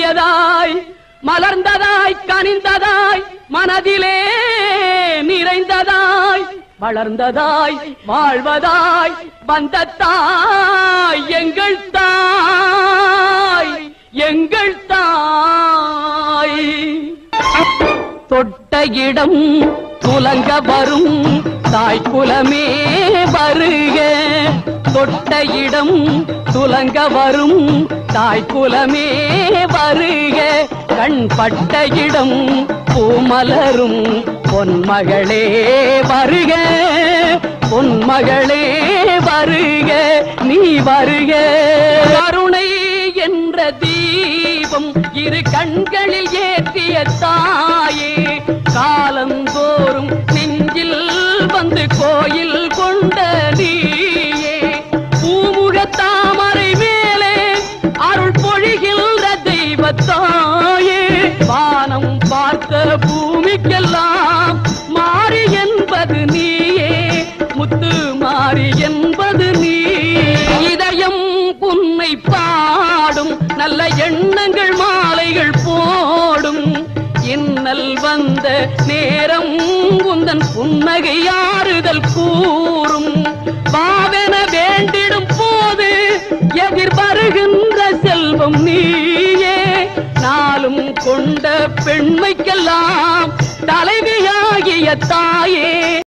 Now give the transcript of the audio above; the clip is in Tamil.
இனியதாய் மலர்ந்ததாய் கனிந்ததாய் மனதிலே நிறைந்ததாய் வளர்ந்ததாய் வாழ்வதாய் வந்த தாய் எங்கள் தாய் எங்கள் தாய் தொட்ட இடம் துலங்க வரும் தாய் குலமே வருக தொட்ட இடம் துலங்க வரும் தாய் குலமே வருக கண் பட்ட இடம் பூமலரும் பொன்மகளே வருக பொன்மகளே வருக நீ வருக கருணை என்ற தீபம் இரு கண்களில் ஏற்றிய தாயே காலந்தோறும் நெஞ்சில் வந்து கோயில் கொண்ட நீயே பூமுக தாமரை மேலே அருள் பொழிகின்ற தெய்வத்தாயே வானம் பார்த்த பூமிக்கெல்லாம் மாறி என்பது நீயே முத்து மாறி என்பது நீ இதயம் புன்னை பாடும் நல்ல எண்ணங்கள் மாலைகள் போடும் இன்னல் வந்த நேரம் உந்தன் புன்னகை ஆறுதல் கூறும் பாவென வேண்டிடும் போது எதிர் வருகின்ற செல்வம் நீயே நாளும் கொண்ட பெண்மைக்கெல்லாம் தலைவியாகிய தாயே